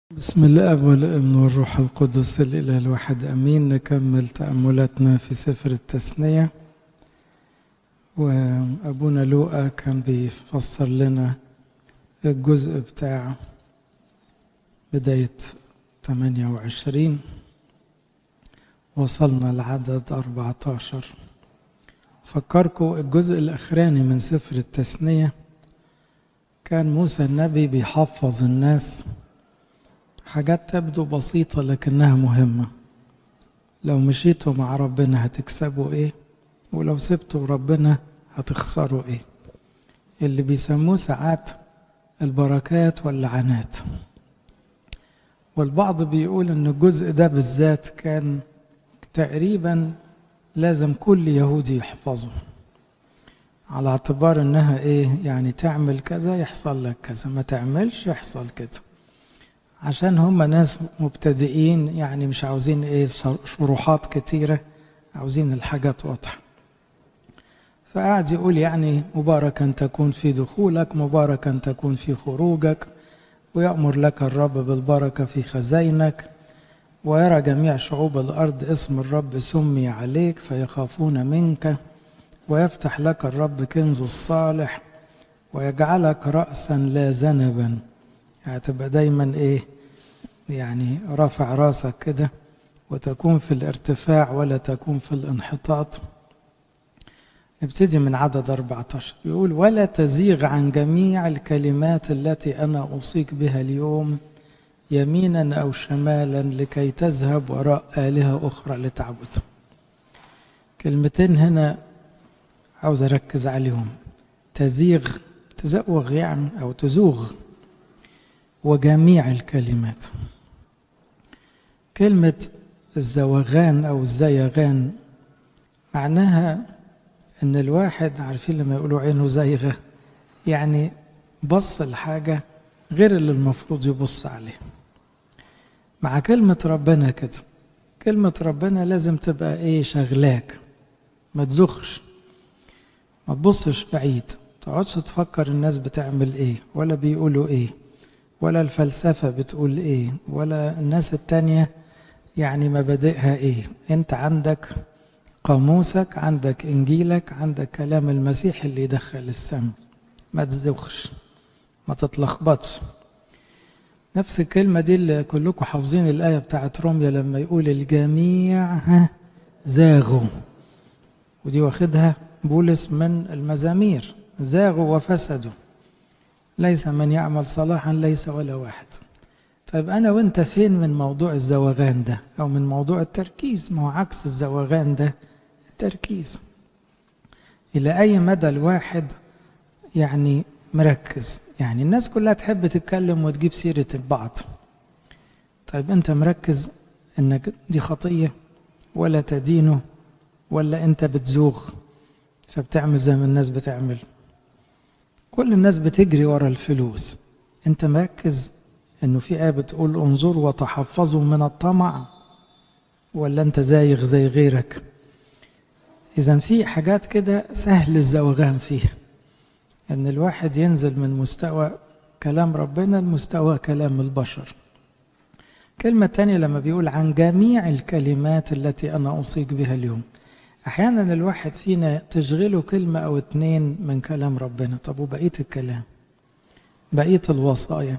بسم الاب والابن والروح القدس الاله الواحد امين نكمل تاملاتنا في سفر التثنيه وابونا لوقا كان بيفسر لنا الجزء بتاع بدايه 28 وصلنا لعدد 14 فكركم الجزء الاخراني من سفر التثنيه كان موسى النبي بيحفظ الناس حاجات تبدو بسيطة لكنها مهمة لو مشيتوا مع ربنا هتكسبوا ايه ولو سبتوا ربنا هتخسروا ايه اللي بيسموه ساعات البركات واللعنات والبعض بيقول ان الجزء ده بالذات كان تقريبا لازم كل يهودي يحفظه على اعتبار انها ايه يعني تعمل كذا يحصل لك كذا ما تعملش يحصل كده عشان هم ناس مبتدئين يعني مش عاوزين ايه شروحات كتيره عاوزين الحاجات واضحه فقعد يقول يعني مباركا تكون في دخولك مباركا تكون في خروجك ويأمر لك الرب بالبركة في خزينك ويرى جميع شعوب الأرض اسم الرب سمي عليك فيخافون منك ويفتح لك الرب كنز الصالح ويجعلك رأسا لا ذنبا يعني تبقى دايما ايه يعني رافع راسك كده وتكون في الارتفاع ولا تكون في الانحطاط نبتدي من عدد 14 يقول ولا تزيغ عن جميع الكلمات التي انا اوصيك بها اليوم يمينا او شمالا لكي تذهب وراء الهه اخرى لتعبدها كلمتين هنا عاوز اركز عليهم تزيغ تزوغ يعني او تزوغ وجميع الكلمات كلمة الزوغان أو الزيغان معناها إن الواحد عارفين لما يقولوا عينه زيغة يعني بص الحاجة غير اللي المفروض يبص عليه مع كلمة ربنا كده كلمة ربنا لازم تبقى إيه شغلاك ما تزخش ما تبصش بعيد ما تقعدش تفكر الناس بتعمل إيه ولا بيقولوا إيه ولا الفلسفة بتقول ايه ولا الناس التانية يعني مبادئها ايه انت عندك قاموسك عندك انجيلك عندك كلام المسيح اللي يدخل السم ما تزوخش ما تتلخبطش نفس الكلمة دي اللي كلكم حافظين الآية بتاعت روميا لما يقول الجميع زاغوا ودي واخدها بولس من المزامير زاغوا وفسدوا ليس من يعمل صلاحا ليس ولا واحد طيب أنا وأنت فين من موضوع الزوغان ده أو من موضوع التركيز ما هو عكس الزوغان ده التركيز إلى أي مدى الواحد يعني مركز يعني الناس كلها تحب تتكلم وتجيب سيرة البعض طيب أنت مركز إنك دي خطية ولا تدينه ولا أنت بتزوغ فبتعمل زي ما الناس بتعمل كل الناس بتجري ورا الفلوس انت مركز انه في آية بتقول انظروا وتحفظوا من الطمع ولا انت زايغ زي غيرك اذا في حاجات كده سهل الزوغان فيها ان الواحد ينزل من مستوى كلام ربنا لمستوى كلام البشر كلمة تانية لما بيقول عن جميع الكلمات التي أنا أوصيك بها اليوم احيانا الواحد فينا تشغله كلمه او اتنين من كلام ربنا طب وبقيه الكلام بقيه الوصايا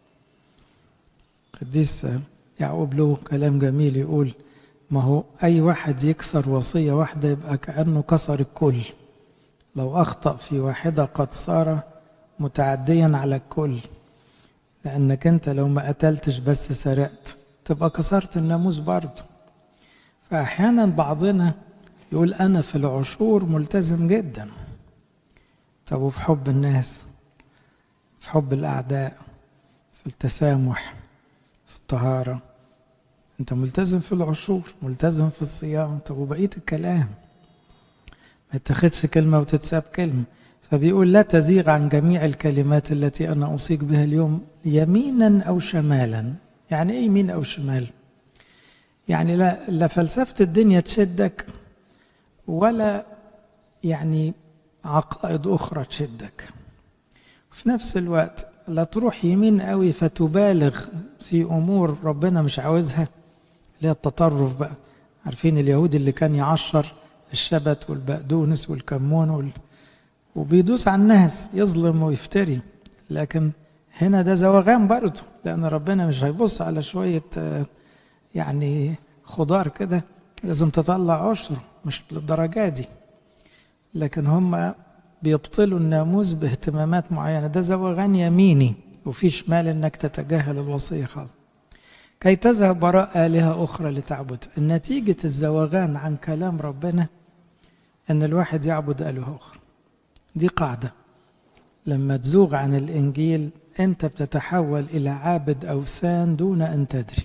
قديس يعقوب له كلام جميل يقول ما هو اي واحد يكسر وصيه واحده يبقى كانه كسر الكل لو اخطا في واحده قد صار متعديا على الكل لانك انت لو ما قتلتش بس سرقت تبقى كسرت الناموس برضه فاحيانا بعضنا يقول أنا في العشور ملتزم جدا طب وفي حب الناس في حب الأعداء في التسامح في الطهارة أنت ملتزم في العشور ملتزم في الصيام طب وبقية الكلام ما يتخذش كلمة وتتساب كلمة فبيقول لا تزيغ عن جميع الكلمات التي أنا أوصيك بها اليوم يمينا أو شمالا يعني إيه يمين أو شمال يعني لا, لا فلسفة الدنيا تشدك ولا يعني عقائد أخرى تشدك في نفس الوقت لا تروح يمين قوي فتبالغ في امور ربنا مش عاوزها اللي هي التطرف بقى عارفين اليهود اللي كان يعشر الشبت والبقدونس والكمون وال... وبيدوس على الناس يظلم ويفتري لكن هنا ده زوغان برضه لان ربنا مش هيبص على شويه يعني خضار كده لازم تطلع عشر مش للدرجه دي لكن هم بيبطلوا الناموس باهتمامات معينه ده زوغان يميني وفي شمال انك تتجاهل الوصيه خالص كي تذهب وراء آلهة أخرى لتعبد نتيجة الزوغان عن كلام ربنا أن الواحد يعبد آلهة أخرى دي قاعدة لما تزوغ عن الإنجيل أنت بتتحول إلى عابد أوثان دون أن تدري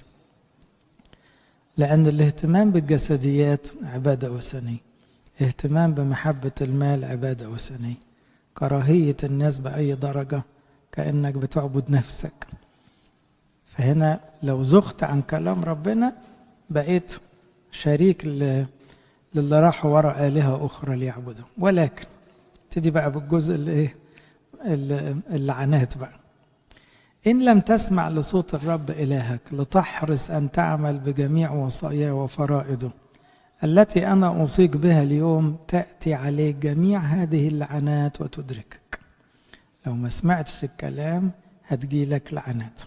لأن الاهتمام بالجسديات عبادة وثنية اهتمام بمحبة المال عبادة وثنية كراهية الناس بأي درجة كأنك بتعبد نفسك فهنا لو زغت عن كلام ربنا بقيت شريك للي راحوا وراء آلهة أخرى ليعبدوا ولكن ابتدي بقى بالجزء اللي ايه اللعنات بقى إن لم تسمع لصوت الرب إلهك لتحرص أن تعمل بجميع وصاياه وفرائضه التي أنا أوصيك بها اليوم تأتي عليك جميع هذه اللعنات وتدركك لو ما سمعتش الكلام هتجيلك لعنات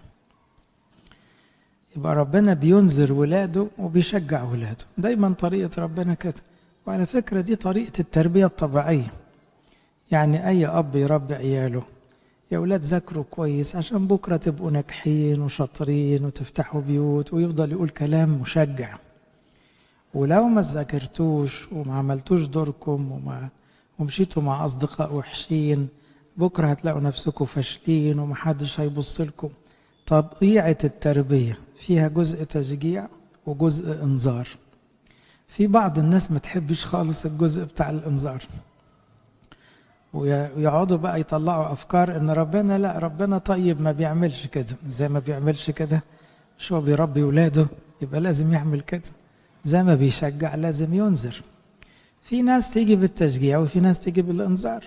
يبقى ربنا بينذر ولاده وبيشجع ولاده دايما طريقة ربنا كده وعلى فكرة دي طريقة التربية الطبيعية يعني أي أب يربي عياله يا أولاد ذاكروا كويس عشان بكرة تبقوا ناجحين وشاطرين وتفتحوا بيوت ويفضل يقول كلام مشجع ولو ما ذاكرتوش وما عملتوش دوركم وما ومشيتوا مع أصدقاء وحشين بكرة هتلاقوا نفسكم فاشلين ومحدش هيبص لكم طبيعة التربية فيها جزء تشجيع وجزء إنذار في بعض الناس ما تحبش خالص الجزء بتاع الإنذار ويقعدوا بقى يطلعوا أفكار إن ربنا لا ربنا طيب ما بيعملش كده زي ما بيعملش كده مش هو بيربي ولاده يبقى لازم يعمل كده زي ما بيشجع لازم ينذر في ناس تيجي بالتشجيع وفي ناس تيجي بالإنذار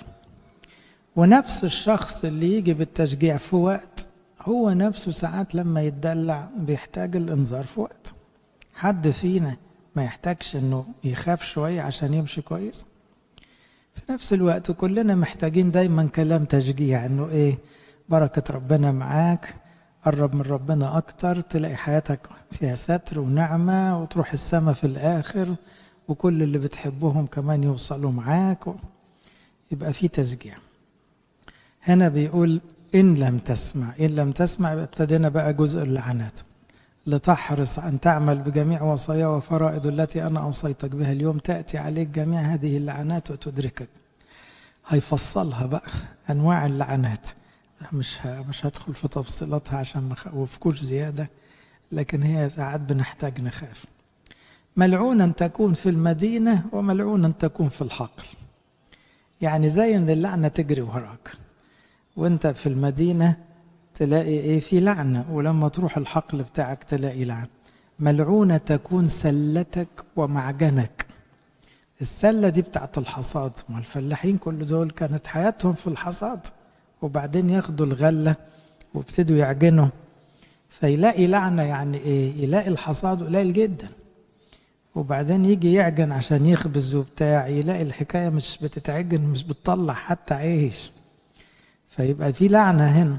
ونفس الشخص اللي يجي بالتشجيع في وقت هو نفسه ساعات لما يتدلع بيحتاج الانذار في وقت حد فينا ما يحتاجش انه يخاف شوية عشان يمشي كويس في نفس الوقت كلنا محتاجين دايما كلام تشجيع انه ايه بركة ربنا معاك قرب من ربنا اكتر تلاقي حياتك فيها ستر ونعمة وتروح السما في الاخر وكل اللي بتحبهم كمان يوصلوا معاك و... يبقى في تشجيع هنا بيقول إن لم تسمع إن لم تسمع ابتدينا بقى جزء اللعنات لتحرص أن تعمل بجميع وصايا وفرائض التي أنا أوصيتك بها اليوم تأتي عليك جميع هذه اللعنات وتدركك هيفصلها بقى أنواع اللعنات مش مش هدخل في تفصيلاتها عشان ما اخوفكوش زيادة لكن هي ساعات بنحتاج نخاف ملعونا تكون في المدينة وملعونا تكون في الحقل يعني زي ان اللعنة تجري وراك وانت في المدينة تلاقي ايه في لعنة ولما تروح الحقل بتاعك تلاقي لعنة ملعونة تكون سلتك ومعجنك السلة دي بتاعت الحصاد ما الفلاحين كل دول كانت حياتهم في الحصاد وبعدين ياخدوا الغلة وابتدوا يعجنوا فيلاقي لعنة يعني ايه يلاقي الحصاد قليل جدا وبعدين يجي يعجن عشان يخبز وبتاع يلاقي الحكاية مش بتتعجن مش بتطلع حتى عيش فيبقى في لعنة هنا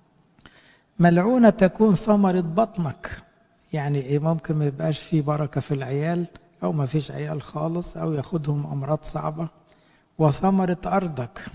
ملعونة تكون ثمرة بطنك يعني ايه ممكن ما يبقاش في بركة في العيال أو ما فيش عيال خالص أو ياخدهم أمراض صعبة وثمرة أرضك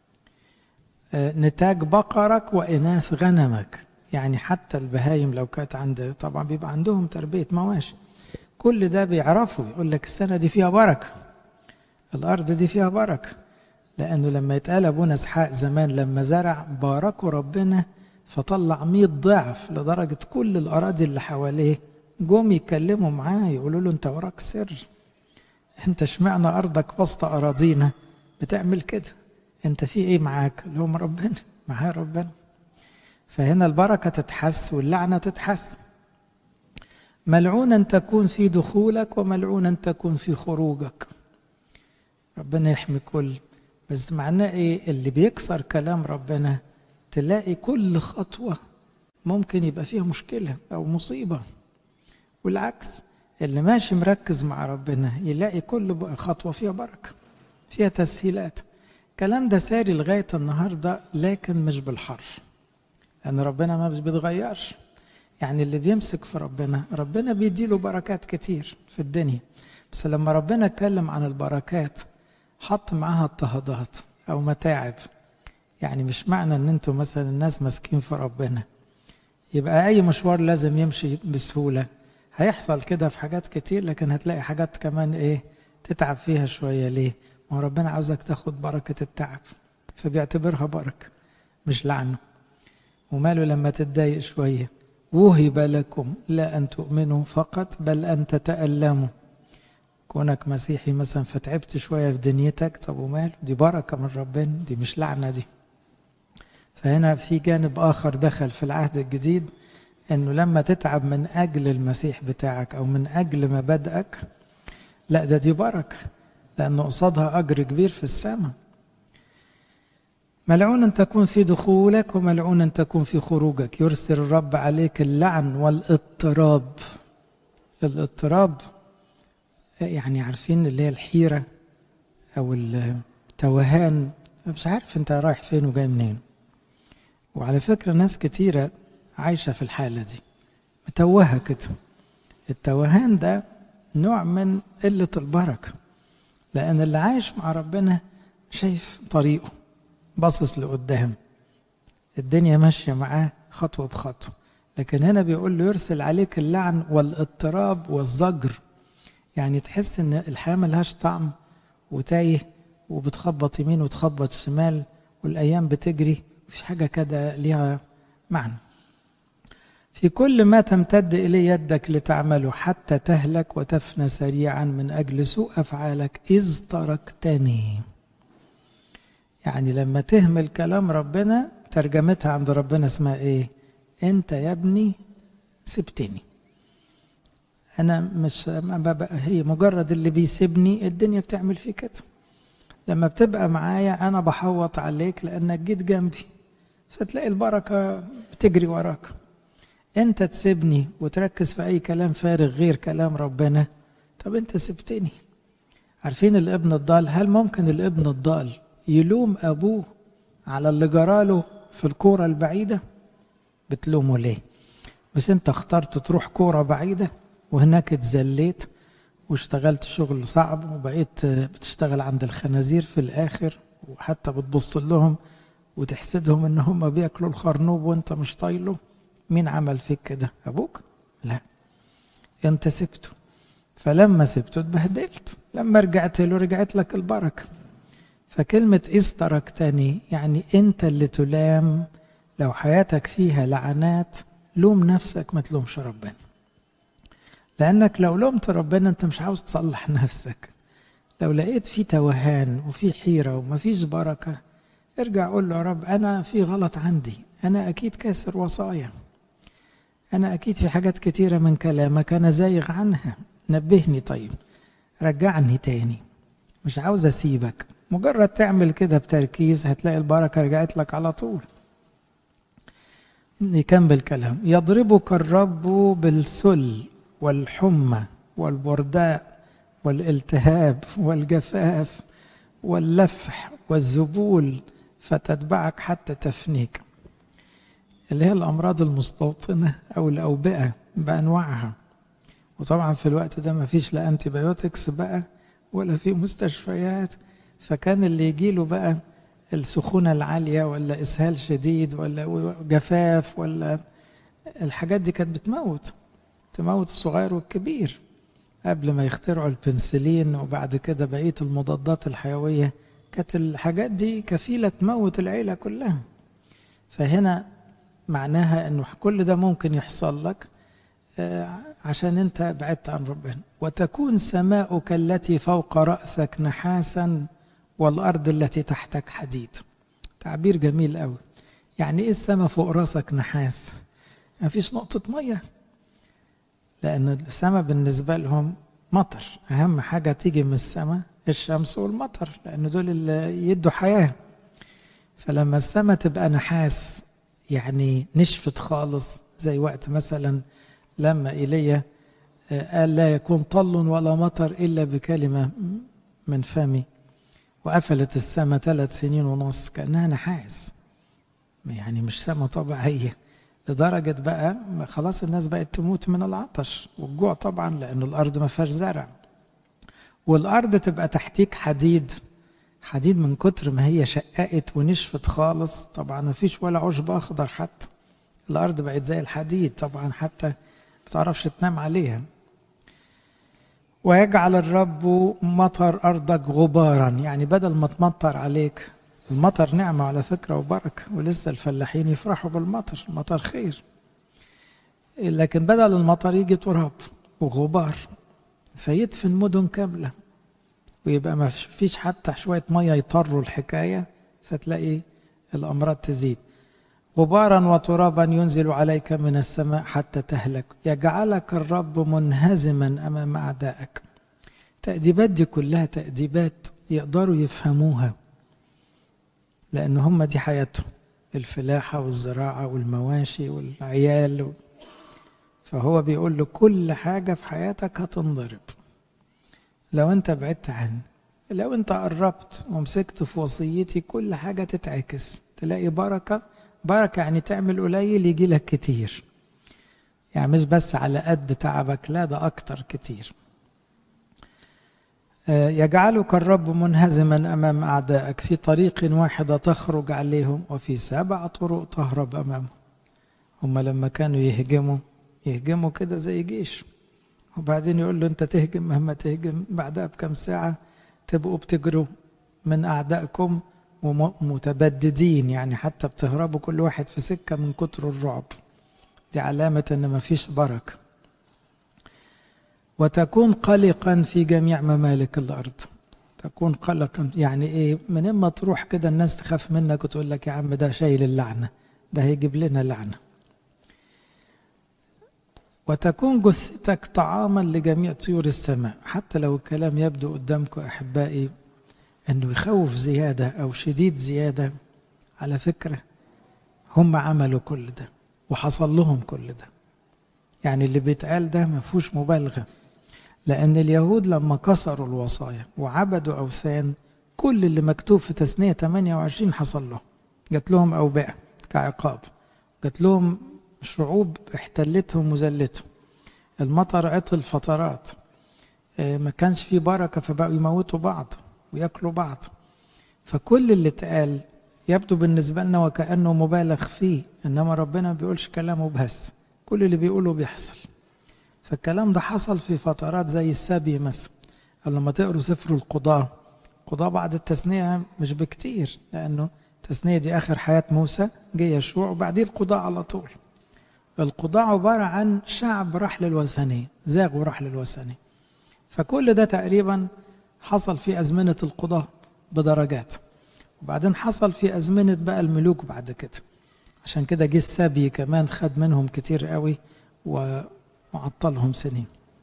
نتاج بقرك وإناث غنمك يعني حتى البهايم لو كانت عند طبعا بيبقى عندهم تربية مواشي كل ده بيعرفوا يقول لك السنة دي فيها بركة الأرض دي فيها بركة لأنه لما يتقال أبونا إسحاق زمان لما زرع باركوا ربنا فطلع مية ضعف لدرجة كل الأراضي اللي حواليه جم يتكلموا معاه يقولوا له أنت وراك سر أنت اشمعنى أرضك وسط أراضينا بتعمل كده أنت في إيه معاك؟ لهم ربنا معاه ربنا فهنا البركة تتحس واللعنة تتحس ملعونا تكون في دخولك وملعونا تكون في خروجك ربنا يحمي كل بس معناه ايه اللي بيكسر كلام ربنا تلاقي كل خطوة ممكن يبقى فيها مشكلة أو مصيبة والعكس اللي ماشي مركز مع ربنا يلاقي كل خطوة فيها بركة فيها تسهيلات الكلام ده ساري لغاية النهاردة لكن مش بالحرف لأن ربنا ما بيتغيرش يعني اللي بيمسك في ربنا ربنا بيديله بركات كتير في الدنيا بس لما ربنا اتكلم عن البركات حط معاها اضطهادات أو متاعب يعني مش معنى ان انتوا مثلا الناس ماسكين في ربنا يبقى اي مشوار لازم يمشي بسهوله هيحصل كده في حاجات كتير لكن هتلاقي حاجات كمان ايه تتعب فيها شويه ليه ما هو ربنا عاوزك تاخد بركه التعب فبيعتبرها بركه مش لعنه وماله لما تتضايق شويه وهب لكم لا ان تؤمنوا فقط بل ان تتالموا كونك مسيحي مثلا فتعبت شويه في دنيتك طب وماله دي بركه من ربنا دي مش لعنه دي فهنا في جانب آخر دخل في العهد الجديد أنه لما تتعب من أجل المسيح بتاعك أو من أجل مبادئك لا ده دي بركة لأنه قصادها أجر كبير في السماء ملعون أن تكون في دخولك وملعون أن تكون في خروجك يرسل الرب عليك اللعن والاضطراب الاضطراب يعني عارفين اللي هي الحيرة أو التوهان مش عارف أنت رايح فين وجاي منين وعلى فكرة ناس كتيرة عايشة في الحالة دي متوهة كده التوهان ده نوع من قلة البركة لأن اللي عايش مع ربنا شايف طريقه باصص لقدام الدنيا ماشية معاه خطوة بخطوة لكن هنا بيقول له يرسل عليك اللعن والاضطراب والزجر يعني تحس ان الحياة ملهاش طعم وتايه وبتخبط يمين وتخبط شمال والايام بتجري مفيش حاجة كده ليها معنى في كل ما تمتد إليه يدك لتعمله حتى تهلك وتفنى سريعا من أجل سوء أفعالك إذ تركتني يعني لما تهمل كلام ربنا ترجمتها عند ربنا اسمها إيه أنت يا ابني سبتني أنا مش هي مجرد اللي بيسيبني الدنيا بتعمل فيه كده لما بتبقى معايا أنا بحوط عليك لأنك جيت جنبي فتلاقي البركة بتجري وراك انت تسيبني وتركز في اي كلام فارغ غير كلام ربنا طب انت سبتني عارفين الابن الضال هل ممكن الابن الضال يلوم ابوه على اللي جراله في الكورة البعيدة بتلومه ليه بس انت اخترت تروح كورة بعيدة وهناك اتزليت واشتغلت شغل صعب وبقيت بتشتغل عند الخنازير في الاخر وحتى بتبص لهم وتحسدهم ان هم بياكلوا الخرنوب وانت مش طايله مين عمل فيك كده ابوك لا انت سبته فلما سبته اتبهدلت لما رجعت له رجعت لك البركه فكلمه اذ تركتني يعني انت اللي تلام لو حياتك فيها لعنات لوم نفسك ما تلومش ربنا لانك لو لومت ربنا انت مش عاوز تصلح نفسك لو لقيت في توهان وفي حيره ومفيش بركه ارجع قول له يا رب انا في غلط عندي انا اكيد كاسر وصايا انا اكيد في حاجات كتيره من كلامك انا زايغ عنها نبهني طيب رجعني تاني مش عاوز اسيبك مجرد تعمل كده بتركيز هتلاقي البركه رجعت لك على طول نكمل كلام يضربك الرب بالسل والحمى والبرداء والالتهاب والجفاف واللفح والذبول فتتبعك حتى تفنيك اللي هي الأمراض المستوطنة أو الأوبئة بأنواعها وطبعا في الوقت ده ما فيش لا أنتي بايوتكس بقى ولا في مستشفيات فكان اللي يجيله بقى السخونة العالية ولا إسهال شديد ولا جفاف ولا الحاجات دي كانت بتموت تموت الصغير والكبير قبل ما يخترعوا البنسلين وبعد كده بقية المضادات الحيوية كانت الحاجات دي كفيلة تموت العيلة كلها فهنا معناها انه كل ده ممكن يحصل لك عشان انت بعدت عن ربنا وتكون سماؤك التي فوق رأسك نحاسا والأرض التي تحتك حديد تعبير جميل قوي يعني ايه السماء فوق راسك نحاس ما فيش نقطة مية لأن السماء بالنسبة لهم مطر أهم حاجة تيجي من السماء الشمس والمطر لأن دول اللي يدوا حياة فلما السماء تبقى نحاس يعني نشفت خالص زي وقت مثلا لما ايليا قال لا يكون طل ولا مطر الا بكلمه من فمي وقفلت السماء ثلاث سنين ونص كانها نحاس يعني مش سماء طبيعيه لدرجه بقى خلاص الناس بقت تموت من العطش والجوع طبعا لان الارض ما فيهاش زرع والارض تبقى تحتيك حديد حديد من كتر ما هي شققت ونشفت خالص طبعا ما فيش ولا عشب اخضر حتى الارض بقت زي الحديد طبعا حتى ما بتعرفش تنام عليها ويجعل الرب مطر ارضك غبارا يعني بدل ما تمطر عليك المطر نعمه على فكره وبركه ولسه الفلاحين يفرحوا بالمطر المطر خير لكن بدل المطر يجي تراب وغبار فيدفن مدن كامله ويبقى ما فيش حتى شويه ميه يطروا الحكايه فتلاقي الامراض تزيد غبارا وترابا ينزل عليك من السماء حتى تهلك يجعلك الرب منهزما امام اعدائك تأديبات دي كلها تأديبات يقدروا يفهموها لأن هم دي حياتهم الفلاحة والزراعة والمواشي والعيال فهو بيقول له كل حاجة في حياتك هتنضرب لو انت بعدت عني لو انت قربت ومسكت في وصيتي كل حاجة تتعكس تلاقي بركة بركة يعني تعمل قليل يجي لك كتير يعني مش بس على قد تعبك لا ده أكتر كتير يجعلك الرب منهزما أمام أعدائك في طريق واحدة تخرج عليهم وفي سبع طرق تهرب أمامهم هم لما كانوا يهجموا يهجموا كده زي جيش وبعدين يقول له أنت تهجم مهما تهجم بعدها بكم ساعة تبقوا بتجروا من أعدائكم ومتبددين يعني حتى بتهربوا كل واحد في سكة من كتر الرعب دي علامة أن مفيش بركة وتكون قلقا في جميع ممالك الأرض تكون قلقا يعني إيه من إما تروح كده الناس تخاف منك وتقول لك يا عم ده شايل اللعنة ده هيجيب لنا لعنة وتكون جثتك طعاما لجميع طيور السماء حتى لو الكلام يبدو قدامكم أحبائي انه يخوف زياده او شديد زياده على فكره هم عملوا كل ده وحصل لهم كل ده يعني اللي بيتقال ده ما فيهوش مبالغه لان اليهود لما كسروا الوصايا وعبدوا اوثان كل اللي مكتوب في تثنيه 28 حصل لهم جات لهم اوبئه كعقاب جات لهم شعوب احتلتهم وذلتهم المطر عطل فترات ما كانش في بركه فبقوا يموتوا بعض وياكلوا بعض فكل اللي اتقال يبدو بالنسبة لنا وكأنه مبالغ فيه إنما ربنا ما بيقولش كلامه بس كل اللي بيقوله بيحصل فالكلام ده حصل في فترات زي السبي مثلا أو لما تقروا سفر القضاة القضاة بعد التثنية مش بكتير لأنه التثنية دي آخر حياة موسى جه يشوع وبعديه القضاة على طول القضاة عبارة عن شعب راح للوثنية زاغ وراح للوثنية فكل ده تقريبا حصل في أزمنة القضاة بدرجات وبعدين حصل في أزمنة بقى الملوك بعد كده عشان كده جه السبي كمان خد منهم كتير قوي وعطلهم سنين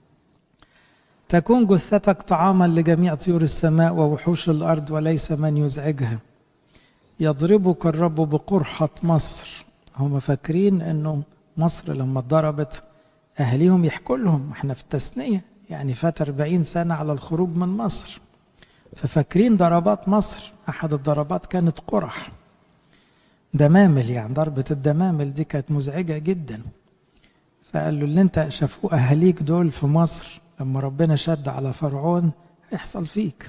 تكون جثتك طعاما لجميع طيور السماء ووحوش الأرض وليس من يزعجها يضربك الرب بقرحة مصر هم فاكرين أنه مصر لما اتضربت أهليهم يحكوا لهم احنا في التثنية يعني فات 40 سنة على الخروج من مصر ففاكرين ضربات مصر أحد الضربات كانت قرح دمامل يعني ضربة الدمامل دي كانت مزعجة جدا فقال له اللي انت شافوه أهاليك دول في مصر لما ربنا شد على فرعون هيحصل فيك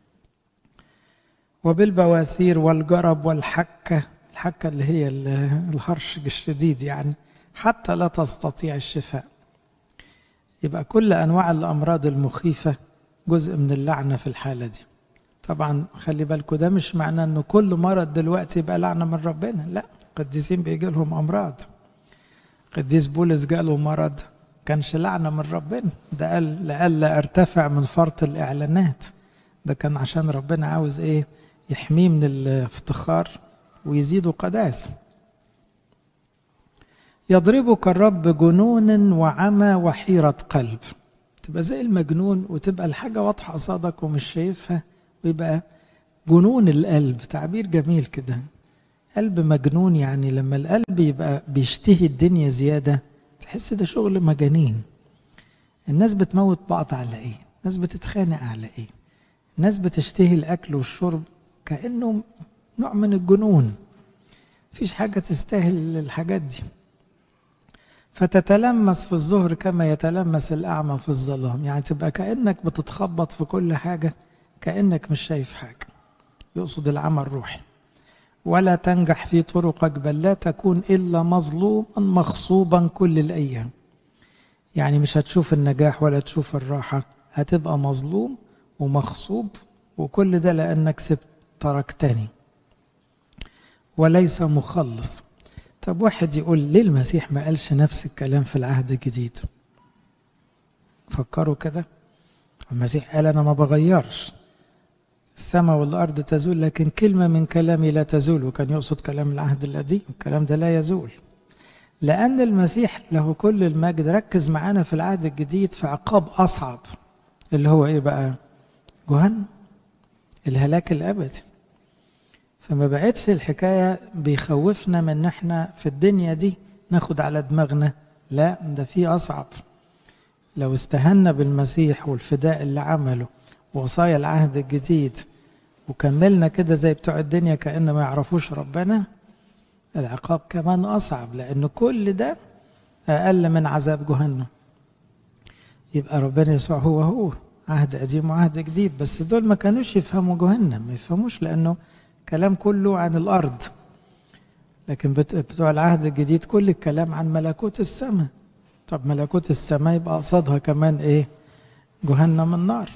وبالبواسير والجرب والحكة الحكة اللي هي الهرش الشديد يعني حتى لا تستطيع الشفاء يبقى كل انواع الامراض المخيفه جزء من اللعنه في الحاله دي طبعا خلي بالكم ده مش معناه انه كل مرض دلوقتي يبقى لعنه من ربنا لا قديسين بيجي لهم امراض قديس بولس جاله مرض كانش لعنه من ربنا ده قال لئلا ارتفع من فرط الاعلانات ده كان عشان ربنا عاوز ايه يحميه من الافتخار ويزيده قداسه يضربك الرب جنون وعمى وحيرة قلب تبقى زي المجنون وتبقى الحاجة واضحة قصادك ومش شايفها ويبقى جنون القلب تعبير جميل كده قلب مجنون يعني لما القلب يبقى بيشتهي الدنيا زيادة تحس ده شغل مجانين الناس بتموت بعض على ايه الناس بتتخانق على ايه الناس بتشتهي الاكل والشرب كانه نوع من الجنون مفيش حاجه تستاهل الحاجات دي فتتلمس في الظهر كما يتلمس الاعمى في الظلام يعني تبقى كانك بتتخبط في كل حاجه كانك مش شايف حاجه يقصد العمى الروحي ولا تنجح في طرقك بل لا تكون الا مظلوما مغصوبا كل الايام يعني مش هتشوف النجاح ولا تشوف الراحة هتبقى مظلوم ومغصوب وكل ده لأنك سبت تركتني وليس مخلص طب واحد يقول ليه المسيح ما قالش نفس الكلام في العهد الجديد فكروا كده المسيح قال أنا ما بغيرش السماء والأرض تزول لكن كلمة من كلامي لا تزول وكان يقصد كلام العهد القديم الكلام ده لا يزول لأن المسيح له كل المجد ركز معانا في العهد الجديد في عقاب أصعب اللي هو إيه بقى؟ جهنم الهلاك الأبدي فما بقتش الحكاية بيخوفنا من إن إحنا في الدنيا دي ناخد على دماغنا لا ده في أصعب لو استهنا بالمسيح والفداء اللي عمله ووصايا العهد الجديد وكملنا كده زي بتوع الدنيا كأن ما يعرفوش ربنا العقاب كمان أصعب لأن كل ده أقل من عذاب جهنم يبقى ربنا يسوع هو هو عهد قديم وعهد جديد بس دول ما كانوش يفهموا جهنم ما يفهموش لأنه كلام كله عن الأرض لكن بتوع العهد الجديد كل الكلام عن ملكوت السماء طب ملكوت السماء يبقى قصادها كمان ايه جهنم النار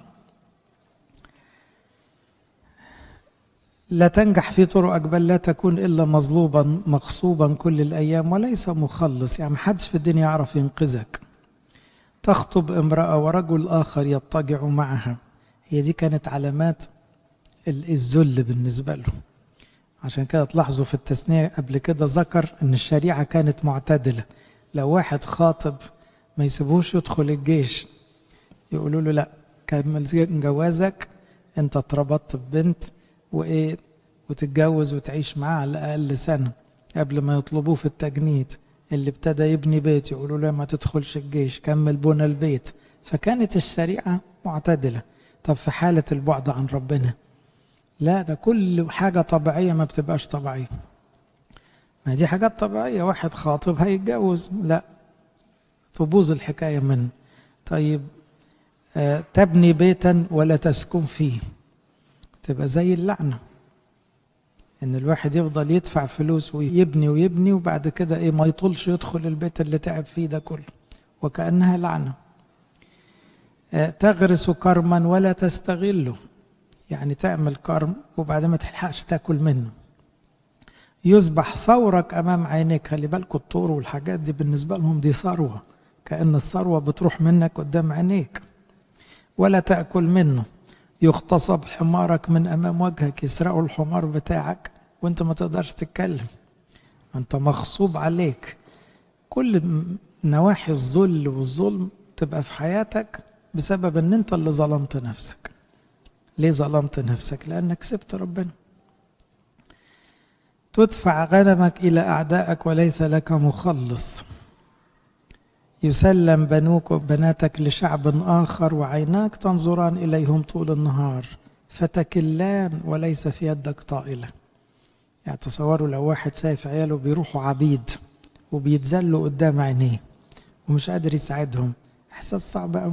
لا تنجح في طرقك بل لا تكون الا مظلوبا مغصوبا كل الايام وليس مخلص يعني محدش في الدنيا يعرف ينقذك تخطب امراه ورجل اخر يضطجع معها هي دي كانت علامات الذل بالنسبه له عشان كده تلاحظوا في التثنيه قبل كده ذكر ان الشريعه كانت معتدله لو واحد خاطب ما يسيبوش يدخل الجيش يقولوا له لا كمل جوازك انت اتربطت ببنت وايه وتتجوز وتعيش معاه على الاقل سنه قبل ما يطلبوه في التجنيد اللي ابتدى يبني بيت يقولوا له ما تدخلش الجيش كمل بنى البيت فكانت الشريعه معتدله طب في حاله البعد عن ربنا لا ده كل حاجه طبيعيه ما بتبقاش طبيعيه ما دي حاجات طبيعيه واحد خاطب هيتجوز لا تبوظ الحكايه منه طيب آه تبني بيتا ولا تسكن فيه تبقى زي اللعنة إن الواحد يفضل يدفع فلوس ويبني ويبني وبعد كده إيه ما يطولش يدخل البيت اللي تعب فيه ده كله وكأنها لعنة تغرس كرما ولا تستغله يعني تعمل كرم وبعدين ما تلحقش تاكل منه يذبح ثورك امام عينيك خلي بالكوا الطور والحاجات دي بالنسبه لهم دي ثروه كان الثروه بتروح منك قدام عينيك ولا تاكل منه يغتصب حمارك من امام وجهك يسرقوا الحمار بتاعك وانت ما تقدرش تتكلم انت مغصوب عليك كل نواحي الذل والظلم تبقى في حياتك بسبب ان انت اللي ظلمت نفسك ليه ظلمت نفسك لانك سبت ربنا تدفع غنمك الى اعدائك وليس لك مخلص يسلم بنوك وبناتك لشعب آخر وعيناك تنظران إليهم طول النهار فتكلان وليس في يدك طائلة يعني تصوروا لو واحد شايف عياله بيروحوا عبيد وبيتذلوا قدام عينيه ومش قادر يساعدهم إحساس صعب أوي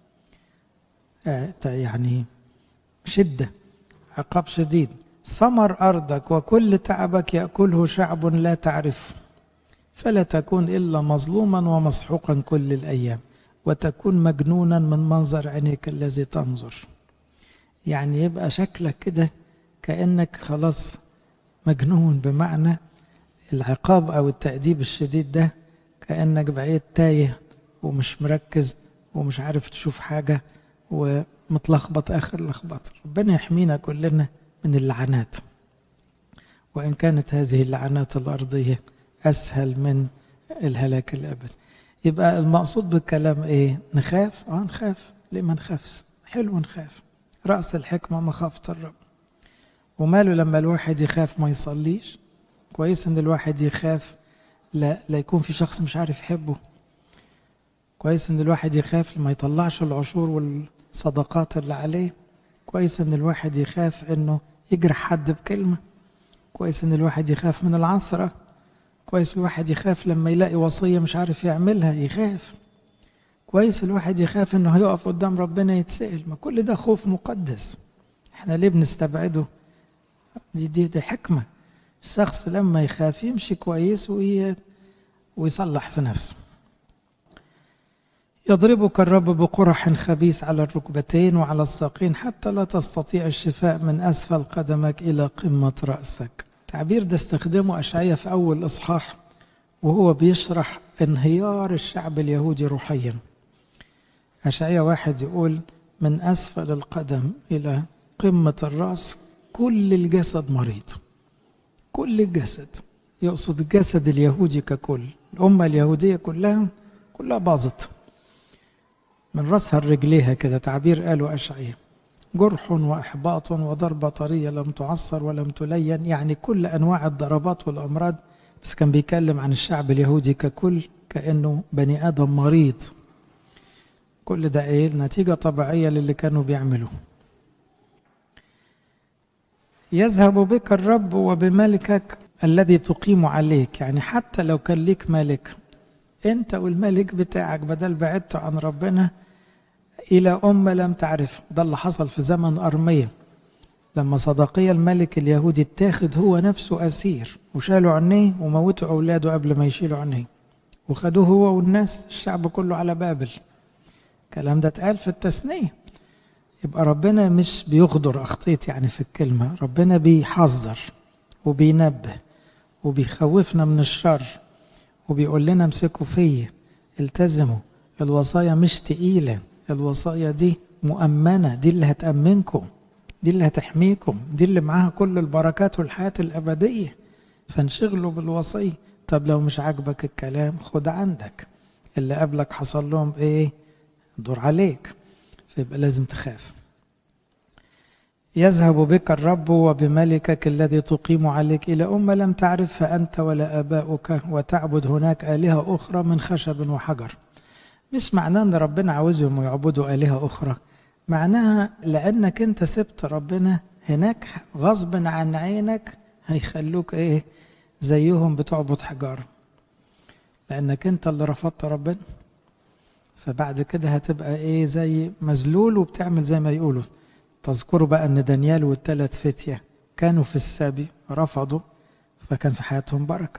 يعني شدة عقاب شديد ثمر أرضك وكل تعبك يأكله شعب لا تعرفه فلا تكون الا مظلوما ومسحوقا كل الايام وتكون مجنونا من منظر عينيك الذي تنظر يعني يبقى شكلك كده كانك خلاص مجنون بمعنى العقاب او التاديب الشديد ده كانك بقيت تايه ومش مركز ومش عارف تشوف حاجه ومتلخبط اخر لخبطه ربنا يحمينا كلنا من اللعنات وان كانت هذه اللعنات الارضيه اسهل من الهلاك الابدي يبقى المقصود بالكلام ايه نخاف اه نخاف ليه ما نخافش حلو نخاف راس الحكمه مخافه الرب وماله لما الواحد يخاف ما يصليش كويس ان الواحد يخاف لا, لا يكون في شخص مش عارف يحبه كويس ان الواحد يخاف ما يطلعش العشور والصدقات اللي عليه كويس ان الواحد يخاف انه يجرح حد بكلمة كويس ان الواحد يخاف من العثرة كويس الواحد يخاف لما يلاقي وصية مش عارف يعملها يخاف كويس الواحد يخاف انه هيقف قدام ربنا يتسأل ما كل ده خوف مقدس احنا ليه بنستبعده دي دي, دي حكمة الشخص لما يخاف يمشي كويس وي... ويصلح في نفسه يضربك الرب بقرح خبيث على الركبتين وعلى الساقين حتى لا تستطيع الشفاء من أسفل قدمك إلى قمة رأسك تعبير ده استخدمه أشعية في أول إصحاح وهو بيشرح انهيار الشعب اليهودي روحيا أشعية واحد يقول من أسفل القدم إلى قمة الرأس كل الجسد مريض كل الجسد يقصد الجسد اليهودي ككل الأمة اليهودية كلها كلها باظت من رأسها لرجليها كده تعبير قالوا أشعية جرح وإحباط وضربة طرية لم تعصر ولم تلين يعني كل أنواع الضربات والأمراض بس كان بيتكلم عن الشعب اليهودي ككل كأنه بني آدم مريض كل ده إيه نتيجة طبيعية للي كانوا بيعملوه يذهب بك الرب وبملكك الذي تقيم عليك يعني حتى لو كان ليك ملك انت والملك بتاعك بدل بعدت عن ربنا الى امه لم تعرف ده اللي حصل في زمن ارميه لما صدقية الملك اليهودي اتاخد هو نفسه اسير وشالوا عينيه وموتوا اولاده قبل ما يشيلوا عينيه وخدوه هو والناس الشعب كله على بابل الكلام ده اتقال في التثنيه يبقى ربنا مش بيغدر اخطيت يعني في الكلمه ربنا بيحذر وبينبه وبيخوفنا من الشر وبيقول لنا امسكوا فيا التزموا الوصايا مش تقيله الوصايا دي مؤمنه دي اللي هتامنكم دي اللي هتحميكم دي اللي معاها كل البركات والحياه الابديه فانشغلوا بالوصيه طب لو مش عاجبك الكلام خد عندك اللي قبلك حصل لهم ايه دور عليك فيبقى لازم تخاف يذهب بك الرب وبملكك الذي تقيم عليك إلى أمة لم تعرفها أنت ولا آباؤك وتعبد هناك آلهة أخرى من خشب وحجر مش معناه أن ربنا عاوزهم يعبدوا آلهة أخرى معناها لأنك أنت سبت ربنا هناك غصب عن عينك هيخلوك إيه زيهم بتعبد حجارة لأنك أنت اللي رفضت ربنا فبعد كده هتبقى ايه زي مذلول وبتعمل زي ما يقولوا تذكروا بقى ان دانيال والثلاث فتية كانوا في السبي رفضوا فكان في حياتهم بركة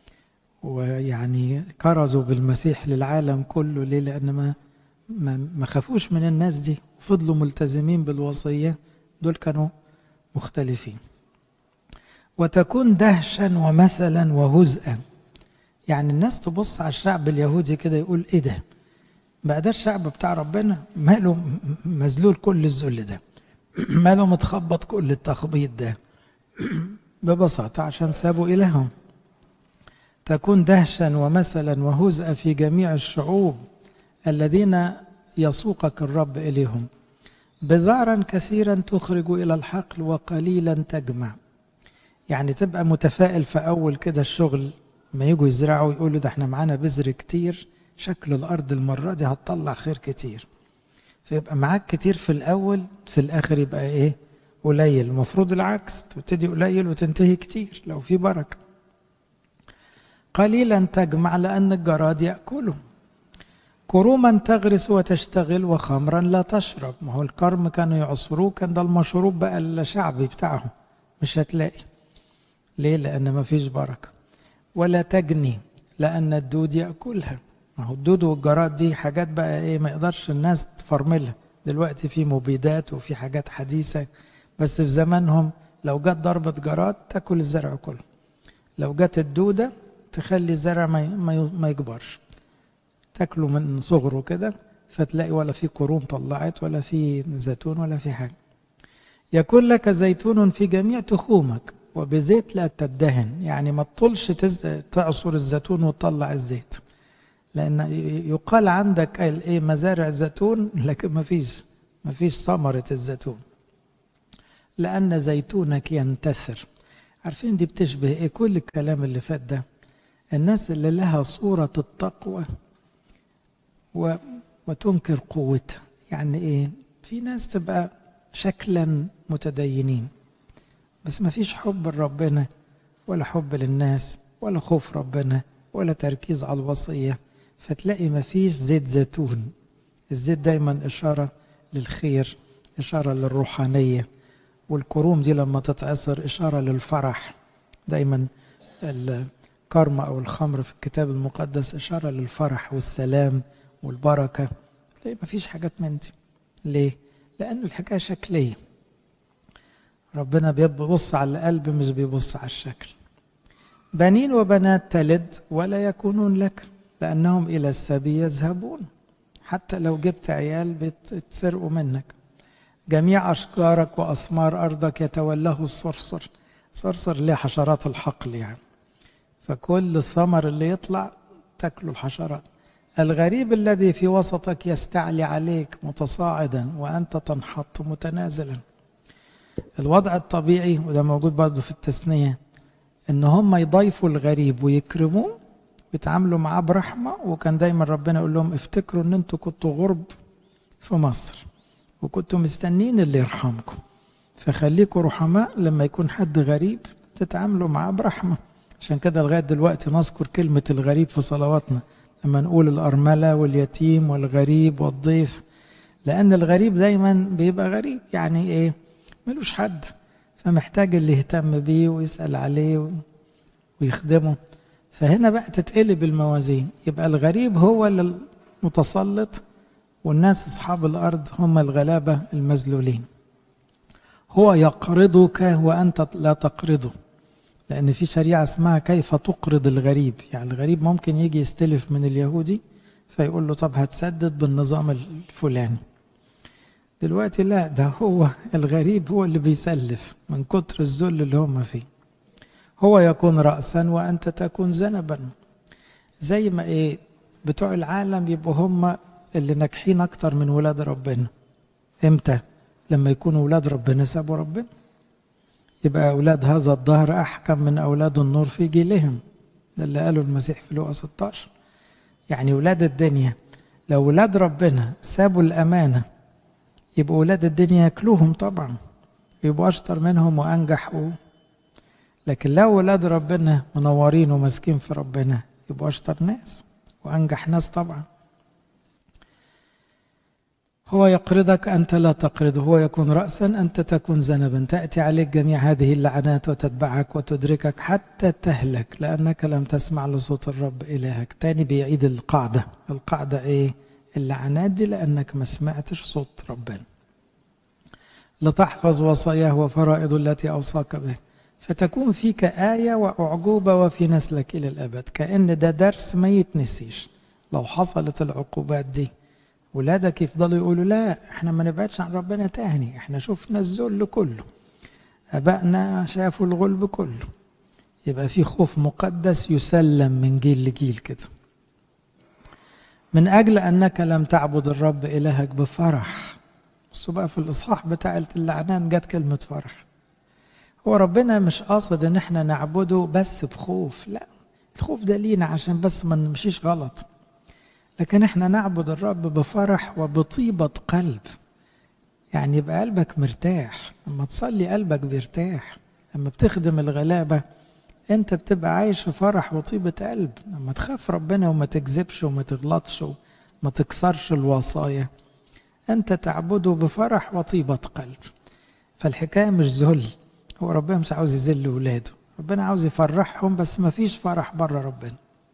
ويعني كرزوا بالمسيح للعالم كله ليه لأن ما ما, ما خافوش من الناس دي وفضلوا ملتزمين بالوصية دول كانوا مختلفين وتكون دهشا ومثلا وهزءا يعني الناس تبص على الشعب اليهودي كده يقول ايه ده بقى ده الشعب بتاع ربنا ماله مذلول كل الذل ده ماله متخبط كل التخبيط ده ببساطة عشان سابوا إلههم تكون دهشا ومثلا وهزء في جميع الشعوب الذين يسوقك الرب إليهم بذارا كثيرا تخرج إلى الحقل وقليلا تجمع يعني تبقى متفائل في أول كده الشغل ما يجوا يزرعوا يقولوا ده احنا معانا بذر كتير شكل الأرض المرة دي هتطلع خير كتير فيبقى معاك كتير في الأول في الآخر يبقى إيه قليل المفروض العكس تبتدي قليل وتنتهي كتير لو في بركة قليلا تجمع لأن الجراد يأكله كروما تغرس وتشتغل وخمرا لا تشرب ما هو الكرم كانوا يعصروه كان ده المشروب بقى الشعبي بتاعهم مش هتلاقي ليه لأن ما فيش بركة ولا تجني لأن الدود يأكلها ما هو الدود والجراد دي حاجات بقى ايه ما يقدرش الناس تفرملها دلوقتي في مبيدات وفي حاجات حديثة بس في زمانهم لو جت ضربة جراد تاكل الزرع كله لو جت الدودة تخلي الزرع ما ما يكبرش تاكله من صغره كده فتلاقي ولا في قرون طلعت ولا في زيتون ولا في حاجة يكون لك زيتون في جميع تخومك وبزيت لا تدهن يعني ما تطولش تعصر الزيتون وتطلع الزيت لان يقال عندك ايه مزارع زيتون لكن ما فيش ما فيش ثمره الزيتون لان زيتونك ينتثر عارفين دي بتشبه ايه كل الكلام اللي فات ده الناس اللي لها صورة التقوى و... وتنكر قوتها يعني ايه في ناس تبقى شكلا متدينين بس ما فيش حب لربنا ولا حب للناس ولا خوف ربنا ولا تركيز على الوصية فتلاقي ما فيش زيت زيتون الزيت دايما إشارة للخير إشارة للروحانية والكروم دي لما تتعصر إشارة للفرح دايما الكرم أو الخمر في الكتاب المقدس إشارة للفرح والسلام والبركة تلاقي ما فيش حاجات من دي ليه؟ لأنه الحكاية شكلية ربنا بيبص على القلب مش بيبص على الشكل بنين وبنات تلد ولا يكونون لك لأنهم إلى السبي يذهبون حتى لو جبت عيال بيتسرقوا منك جميع أشجارك وأثمار أرضك يتولاه الصرصر صرصر ليه حشرات الحقل يعني فكل ثمر اللي يطلع تاكله الحشرات الغريب الذي في وسطك يستعلي عليك متصاعدا وأنت تنحط متنازلا الوضع الطبيعي وده موجود برضه في التثنية إن هم يضيفوا الغريب ويكرموه ويتعاملوا معاه برحمة وكان دايما ربنا يقول لهم افتكروا إن أنتوا كنتوا غرب في مصر وكنتوا مستنين اللي يرحمكم فخليكوا رحماء لما يكون حد غريب تتعاملوا معاه برحمة عشان كده لغاية دلوقتي نذكر كلمة الغريب في صلواتنا لما نقول الأرملة واليتيم والغريب والضيف لأن الغريب دايما بيبقى غريب يعني إيه ملوش حد فمحتاج اللي يهتم بيه ويسأل عليه ويخدمه فهنا بقى تتقلب الموازين يبقى الغريب هو المتسلط والناس أصحاب الأرض هم الغلابة المذلولين هو يقرضك وأنت لا تقرضه لأن في شريعة اسمها كيف تقرض الغريب يعني الغريب ممكن يجي يستلف من اليهودي فيقول له طب هتسدد بالنظام الفلاني دلوقتي لا ده هو الغريب هو اللي بيسلف من كتر الذل اللي هم فيه هو يكون رأسا وأنت تكون ذنبا زي ما إيه بتوع العالم يبقوا هم اللي ناجحين أكتر من ولاد ربنا إمتى؟ لما يكونوا ولاد ربنا سابوا ربنا يبقى أولاد هذا الظهر أحكم من أولاد النور في جيلهم ده اللي قاله المسيح في لوقا 16 يعني ولاد الدنيا لو ولاد ربنا سابوا الأمانة يبقوا ولاد الدنيا ياكلوهم طبعا يبقوا أشطر منهم وأنجح و... لكن لو ولاد ربنا منورين وماسكين في ربنا يبقوا أشطر ناس وأنجح ناس طبعا هو يقرضك أنت لا تقرضه هو يكون رأسا أنت تكون ذنبا تأتي عليك جميع هذه اللعنات وتتبعك وتدركك حتى تهلك لأنك لم تسمع لصوت الرب إلهك تاني بيعيد القاعدة القاعدة إيه اللعنات دي لأنك ما سمعتش صوت ربنا لتحفظ وصاياه وفرائض التي أوصاك به فتكون فيك آية وأعجوبة وفي نسلك إلى الأبد كأن ده درس ما يتنسيش لو حصلت العقوبات دي ولادك يفضلوا يقولوا لا احنا ما نبعدش عن ربنا تاني احنا شفنا الذل كله ابائنا شافوا الغلب كله يبقى في خوف مقدس يسلم من جيل لجيل كده من اجل انك لم تعبد الرب الهك بفرح بصوا بقى في الاصحاح بتاع اللعنات جت كلمه فرح هو ربنا مش قاصد ان احنا نعبده بس بخوف لا الخوف ده لينا عشان بس ما نمشيش غلط لكن احنا نعبد الرب بفرح وبطيبة قلب يعني يبقى قلبك مرتاح لما تصلي قلبك بيرتاح لما بتخدم الغلابة انت بتبقى عايش في فرح وطيبة قلب لما تخاف ربنا وما تكذبش وما تغلطش وما تكسرش الوصايا انت تعبده بفرح وطيبة قلب فالحكاية مش ذل هو ربنا مش عاوز يذل ولاده ربنا عاوز يفرحهم بس ما فيش فرح بره ربنا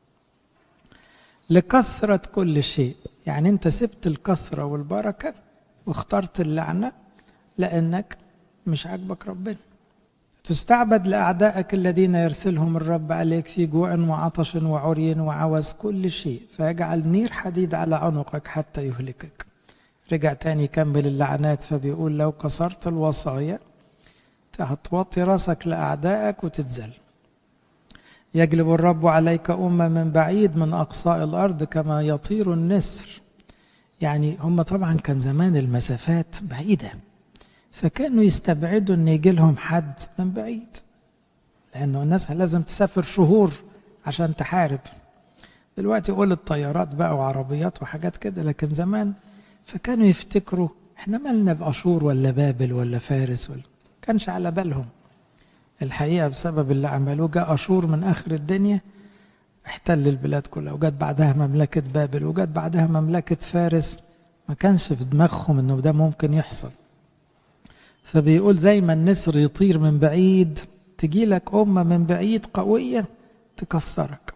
لكثرة كل شيء يعني انت سبت الكثرة والبركة واخترت اللعنة لأنك مش عاجبك ربنا تستعبد لأعدائك الذين يرسلهم الرب عليك في جوع وعطش وعري وعوز كل شيء فيجعل نير حديد على عنقك حتى يهلكك رجع تاني يكمل اللعنات فبيقول لو كسرت الوصايا هتوطي راسك لأعدائك وتتذل يجلب الرب عليك أمة من بعيد من أقصاء الأرض كما يطير النسر يعني هم طبعا كان زمان المسافات بعيدة فكانوا يستبعدوا أن يجي لهم حد من بعيد لأنه الناس لازم تسافر شهور عشان تحارب دلوقتي قول الطيارات بقى وعربيات وحاجات كده لكن زمان فكانوا يفتكروا احنا مالنا بأشور ولا بابل ولا فارس ولا كانش على بالهم الحقيقة بسبب اللي عملوه جاء أشور من آخر الدنيا احتل البلاد كلها وجت بعدها مملكة بابل وجت بعدها مملكة فارس ما كانش في دماغهم انه ده ممكن يحصل فبيقول زي ما النسر يطير من بعيد تجي لك أمة من بعيد قوية تكسرك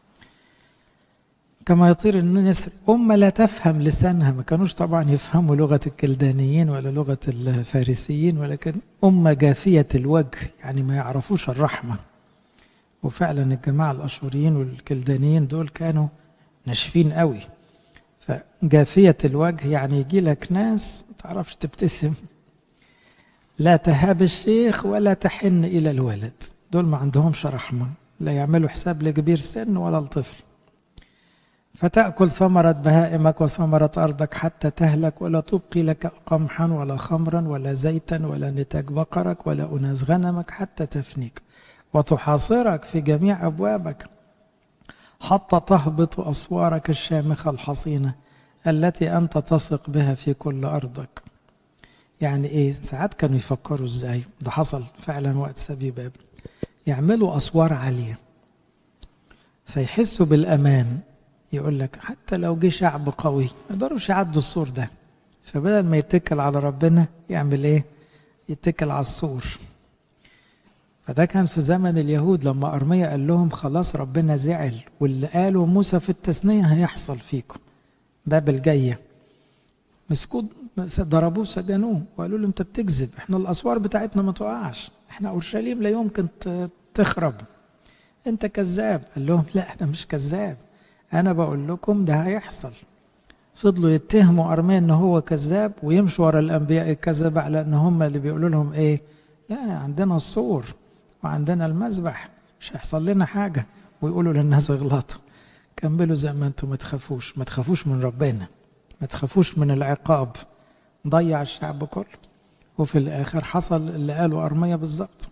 كما يطير النسر أمة لا تفهم لسانها ما كانوش طبعا يفهموا لغة الكلدانيين ولا لغة الفارسيين ولكن أمة جافية الوجه يعني ما يعرفوش الرحمة وفعلا الجماعة الأشوريين والكلدانيين دول كانوا ناشفين قوي فجافية الوجه يعني يجي لك ناس ما تعرفش تبتسم لا تهاب الشيخ ولا تحن إلى الولد دول ما عندهمش رحمة لا يعملوا حساب لكبير سن ولا الطفل فتأكل ثمرة بهائمك وثمرة أرضك حتى تهلك ولا تبقي لك قمحا ولا خمرا ولا زيتا ولا نتاج بقرك ولا أناس غنمك حتى تفنيك وتحاصرك في جميع أبوابك حتى تهبط أسوارك الشامخة الحصينة التي أنت تثق بها في كل أرضك يعني إيه ساعات كانوا يفكروا إزاي ده حصل فعلا وقت سبي باب يعملوا أسوار عالية فيحسوا بالأمان يقول لك حتى لو جه شعب قوي ما يقدروش يعدوا السور ده فبدل ما يتكل على ربنا يعمل ايه يتكل على السور فده كان في زمن اليهود لما أرميا قال لهم خلاص ربنا زعل واللي قاله موسى في التثنية هيحصل فيكم بابل جاية مسكوه ضربوه سجنوه وقالوا له انت بتكذب احنا الاسوار بتاعتنا ما تقعش احنا اورشليم لا يمكن تخرب انت كذاب قال لهم لا انا مش كذاب انا بقول لكم ده هيحصل فضلوا يتهموا ارميا ان هو كذاب ويمشوا ورا الانبياء الكذب على ان هم اللي بيقولوا لهم ايه لا عندنا السور وعندنا المذبح مش هيحصل لنا حاجه ويقولوا للناس اغلطوا كملوا زي ما انتم ما تخافوش ما تخافوش من ربنا ما تخافوش من العقاب ضيع الشعب كله وفي الاخر حصل اللي قاله ارميا بالظبط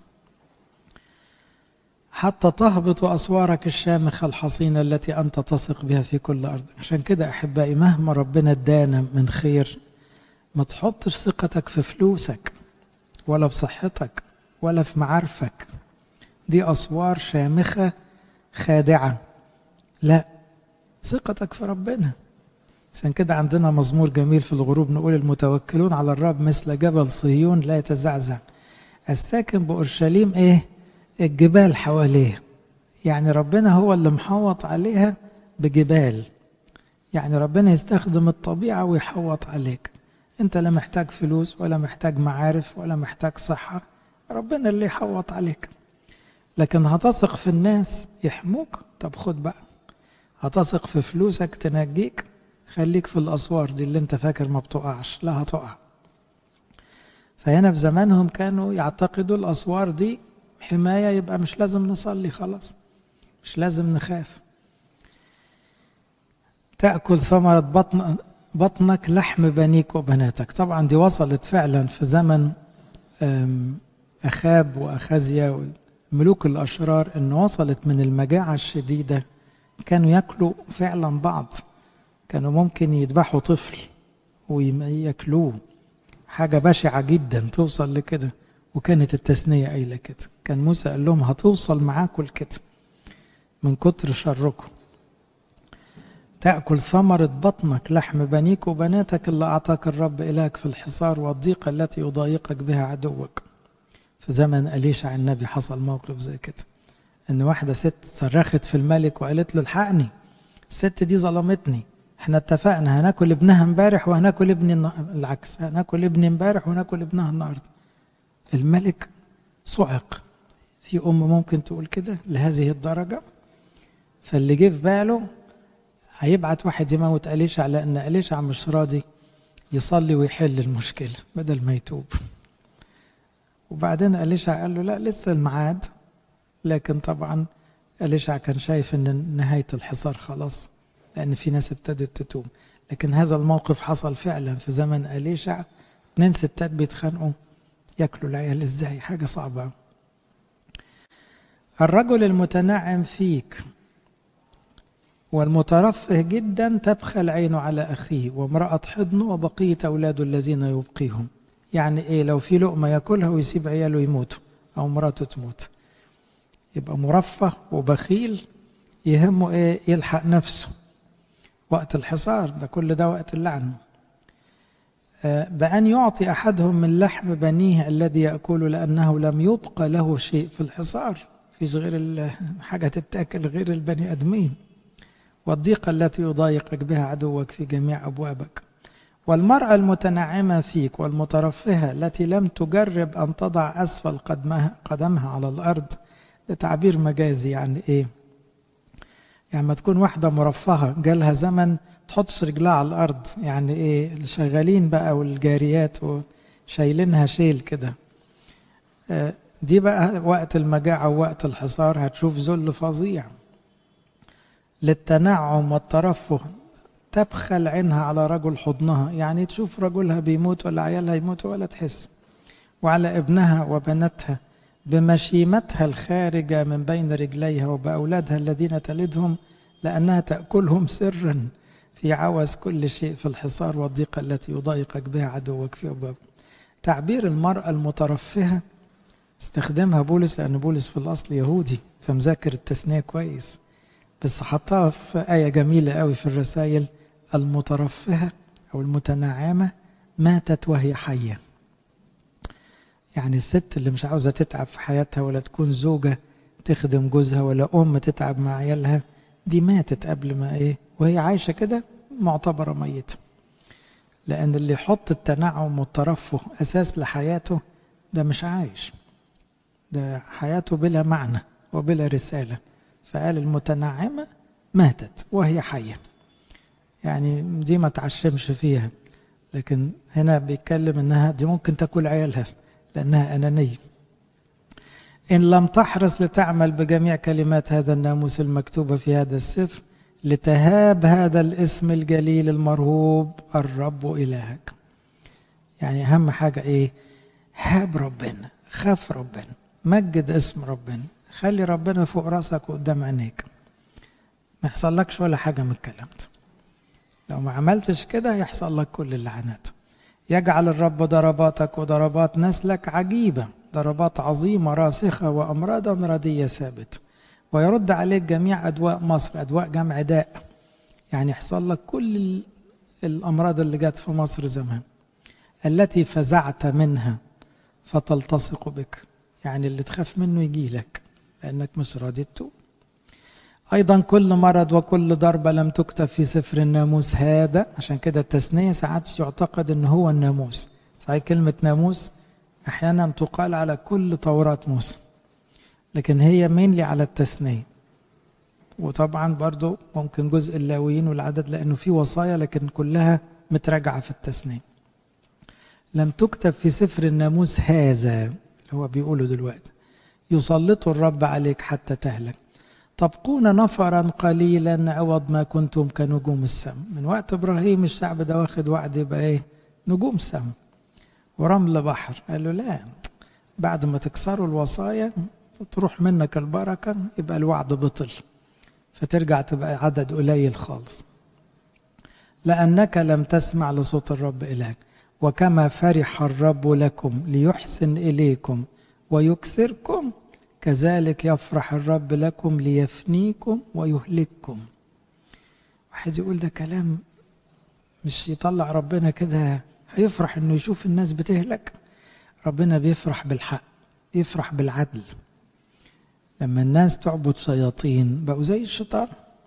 حتى تهبط أسوارك الشامخة الحصينة التي أنت تثق بها في كل أرض عشان كده أحبائي مهما ربنا ادانا من خير ما تحطش ثقتك في فلوسك ولا في صحتك ولا في معارفك دي أسوار شامخة خادعة لا ثقتك في ربنا عشان كده عندنا مزمور جميل في الغروب نقول المتوكلون على الرب مثل جبل صهيون لا يتزعزع الساكن بأورشليم إيه الجبال حواليه يعني ربنا هو اللي محوط عليها بجبال يعني ربنا يستخدم الطبيعة ويحوط عليك انت لا محتاج فلوس ولا محتاج معارف ولا محتاج صحة ربنا اللي يحوط عليك لكن هتثق في الناس يحموك طب خد بقى هتثق في فلوسك تنجيك خليك في الأسوار دي اللي انت فاكر ما بتقعش لا هتقع فهنا في زمانهم كانوا يعتقدوا الأسوار دي حماية يبقى مش لازم نصلي خلاص مش لازم نخاف تأكل ثمرة بطن بطنك لحم بنيك وبناتك طبعا دي وصلت فعلا في زمن أخاب وأخازيا ملوك الأشرار أن وصلت من المجاعة الشديدة كانوا يأكلوا فعلا بعض كانوا ممكن يذبحوا طفل وياكلوه حاجة بشعة جدا توصل لكده وكانت التثنية قايلة كده كان موسى قال لهم هتوصل معاكم لكده من كتر شركم تأكل ثمرة بطنك لحم بنيك وبناتك اللي أعطاك الرب إلهك في الحصار والضيقة التي يضايقك بها عدوك في زمن أليشع النبي حصل موقف زي كده إن واحدة ست صرخت في الملك وقالت له الحقني الست دي ظلمتني احنا اتفقنا هناكل ابنها امبارح وهناكل ابني العكس هناكل ابني امبارح وهناكل ابنها النهارده الملك صعق في أم ممكن تقول كده لهذه الدرجة فاللي جه في باله هيبعت واحد يموت أليشع لأن أليشع مش راضي يصلي ويحل المشكلة بدل ما يتوب وبعدين أليشع قال له لا لسه الميعاد لكن طبعا أليشع كان شايف أن نهاية الحصار خلاص لأن في ناس ابتدت تتوب لكن هذا الموقف حصل فعلا في زمن أليشع اتنين ستات بيتخانقوا ياكلوا العيال ازاي حاجه صعبه الرجل المتنعم فيك والمترفه جدا تبخل عينه على أخيه وامرأة حضنه وبقية أولاده الذين يبقيهم يعني إيه لو في لقمة ياكلها ويسيب عياله يموتوا أو مراته تموت يبقى مرفه وبخيل يهمه إيه يلحق نفسه وقت الحصار ده كل ده وقت اللعنة بأن يعطي أحدهم من لحم بنيه الذي يأكل لأنه لم يبقى له شيء في الحصار فيش غير حاجة تتأكل غير البني أدمين والضيقة التي يضايقك بها عدوك في جميع أبوابك والمرأة المتنعمة فيك والمترفهة التي لم تجرب أن تضع أسفل قدمها, قدمها على الأرض ده تعبير مجازي يعني إيه يعني ما تكون واحدة مرفهة جالها زمن تحطش رجلها على الأرض يعني إيه الشغالين بقى والجاريات وشايلينها شيل كده دي بقى وقت المجاعة ووقت الحصار هتشوف ذل فظيع للتنعم والترفه تبخل عينها على رجل حضنها يعني تشوف رجلها بيموت ولا عيالها يموتوا ولا تحس وعلى ابنها وبناتها بمشيمتها الخارجة من بين رجليها وبأولادها الذين تلدهم لأنها تأكلهم سرا في عوز كل شيء في الحصار والضيقة التي يضايقك بها عدوك في أبواب تعبير المرأة المترفهة استخدمها بولس لأن بولس في الأصل يهودي فمذاكر التثنية كويس بس حطها في آية جميلة قوي في الرسائل المترفهة أو المتنعمة ماتت وهي حية يعني الست اللي مش عاوزة تتعب في حياتها ولا تكون زوجة تخدم جوزها ولا أم تتعب مع عيالها دي ماتت قبل ما إيه وهي عايشة كده معتبرة ميتة لأن اللي يحط التنعم والترفه أساس لحياته ده مش عايش ده حياته بلا معنى وبلا رسالة فقال المتنعمة ماتت وهي حية يعني دي ما تعشمش فيها لكن هنا بيتكلم انها دي ممكن تاكل عيالها لانها انانيه ان لم تحرص لتعمل بجميع كلمات هذا الناموس المكتوبه في هذا السفر لتهاب هذا الاسم الجليل المرهوب الرب الهك يعني اهم حاجه ايه هاب ربنا خاف ربنا مجد اسم ربنا خلي ربنا فوق راسك وقدام عينيك ما يحصلكش ولا حاجه من الكلام ده لو ما عملتش كده يحصل لك كل اللعنات يجعل الرب ضرباتك وضربات نسلك عجيبة ضربات عظيمة راسخة وأمراضا ردية ثابت ويرد عليك جميع أدواء مصر أدواء جمع داء يعني يحصل لك كل الأمراض اللي جت في مصر زمان التي فزعت منها فتلتصق بك يعني اللي تخاف منه يجي لك لأنك مش راضي تتوب أيضا كل مرض وكل ضربة لم تكتب في سفر الناموس هذا عشان كده التثنية ساعات يعتقد أن هو الناموس صحيح كلمة ناموس أحيانا تقال على كل توراة موسى لكن هي مينلي على التثنية وطبعا برضو ممكن جزء اللاويين والعدد لأنه في وصايا لكن كلها متراجعة في التثنية لم تكتب في سفر الناموس هذا اللي هو بيقوله دلوقتي يسلط الرب عليك حتى تهلك تبقون نفرا قليلا عوض ما كنتم كنجوم السم من وقت ابراهيم الشعب ده واخد وعد يبقى ايه نجوم سم ورمل بحر قال له لا بعد ما تكسروا الوصايا تروح منك البركة يبقى الوعد بطل فترجع تبقى عدد قليل خالص لأنك لم تسمع لصوت الرب إلهك وكما فرح الرب لكم ليحسن إليكم ويكسركم كذلك يفرح الرب لكم ليفنيكم ويهلككم واحد يقول ده كلام مش يطلع ربنا كده هيفرح انه يشوف الناس بتهلك ربنا بيفرح بالحق يفرح بالعدل لما الناس تعبد شياطين بقوا زي الشيطان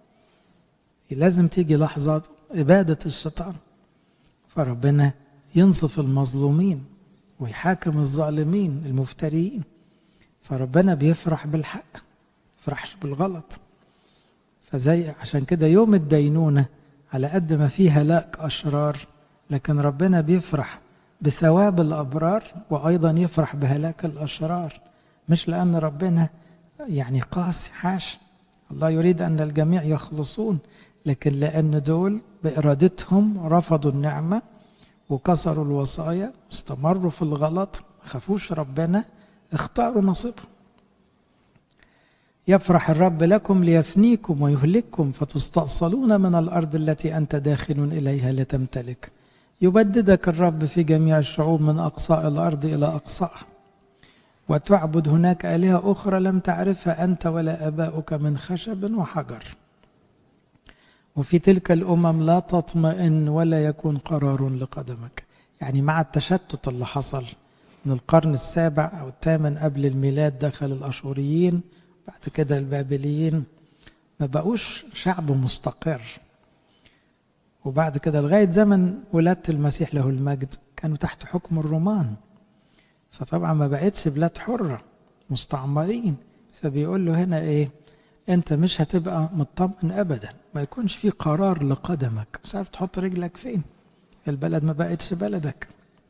لازم تيجي لحظة إبادة الشيطان فربنا ينصف المظلومين ويحاكم الظالمين المفترين فربنا بيفرح بالحق فرحش بالغلط فزي عشان كده يوم الدينونة على قد ما فيه هلاك أشرار لكن ربنا بيفرح بثواب الأبرار وأيضا يفرح بهلاك الأشرار مش لأن ربنا يعني قاسي حاش الله يريد أن الجميع يخلصون لكن لأن دول بإرادتهم رفضوا النعمة وكسروا الوصايا استمروا في الغلط خافوش ربنا اختاروا نصيبهم يفرح الرب لكم ليفنيكم ويهلككم فتستأصلون من الأرض التي أنت داخل إليها لتمتلك يبددك الرب في جميع الشعوب من أقصاء الأرض إلى أقصائها وتعبد هناك آلهة أخرى لم تعرفها أنت ولا آباؤك من خشب وحجر وفي تلك الأمم لا تطمئن ولا يكون قرار لقدمك يعني مع التشتت اللي حصل من القرن السابع أو الثامن قبل الميلاد دخل الأشوريين بعد كده البابليين ما بقوش شعب مستقر وبعد كده لغاية زمن ولادة المسيح له المجد كانوا تحت حكم الرومان فطبعا ما بقتش بلاد حرة مستعمرين فبيقول له هنا ايه انت مش هتبقى مطمئن ابدا ما يكونش في قرار لقدمك مش عارف تحط رجلك فين البلد ما بقتش بلدك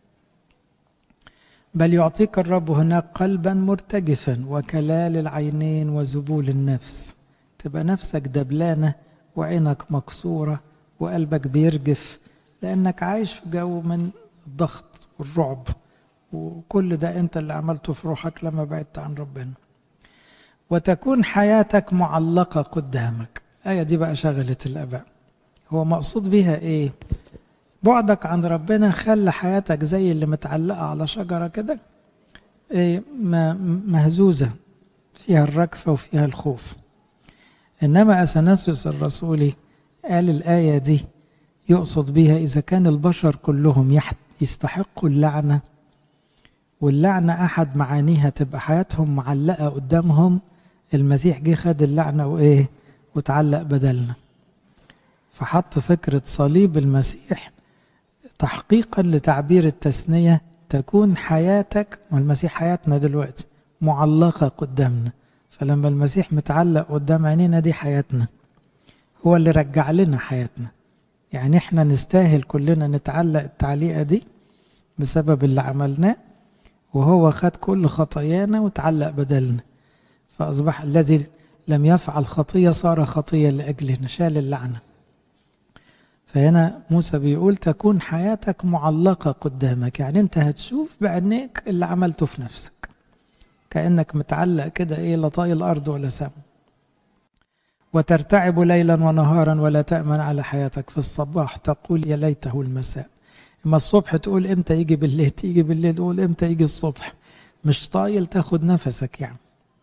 بل يعطيك الرب هناك قلبا مرتجفا وكلال العينين وذبول النفس تبقى نفسك دبلانة وعينك مكسورة وقلبك بيرجف لأنك عايش في جو من الضغط والرعب وكل ده أنت اللي عملته في روحك لما بعدت عن ربنا وتكون حياتك معلقة قدامك آية دي بقى شغلت الآباء هو مقصود بيها إيه بعدك عن ربنا خلى حياتك زي اللي متعلقة على شجرة كده إيه مهزوزة فيها الركفة وفيها الخوف إنما أثناسيوس الرسولي قال الآية دي يقصد بيها إذا كان البشر كلهم يستحقوا اللعنة واللعنة أحد معانيها تبقى حياتهم معلقة قدامهم المسيح جه خد اللعنة وإيه وتعلق بدلنا فحط فكرة صليب المسيح تحقيقا لتعبير التثنية تكون حياتك والمسيح حياتنا دلوقتي معلقة قدامنا فلما المسيح متعلق قدام عينينا دي حياتنا هو اللي رجع لنا حياتنا يعني احنا نستاهل كلنا نتعلق التعليقة دي بسبب اللي عملناه وهو خد كل خطايانا وتعلق بدلنا فأصبح الذي لم يفعل خطية صار خطية لأجلنا شال اللعنة فهنا موسى بيقول تكون حياتك معلقة قدامك يعني انت هتشوف بعينيك اللي عملته في نفسك كأنك متعلق كده ايه لا طايل الأرض ولا سما وترتعب ليلا ونهارا ولا تأمن على حياتك في الصباح تقول يا ليته المساء اما الصبح تقول امتى يجي بالليل تيجي بالليل تقول امتى يجي الصبح مش طايل تاخد نفسك يعني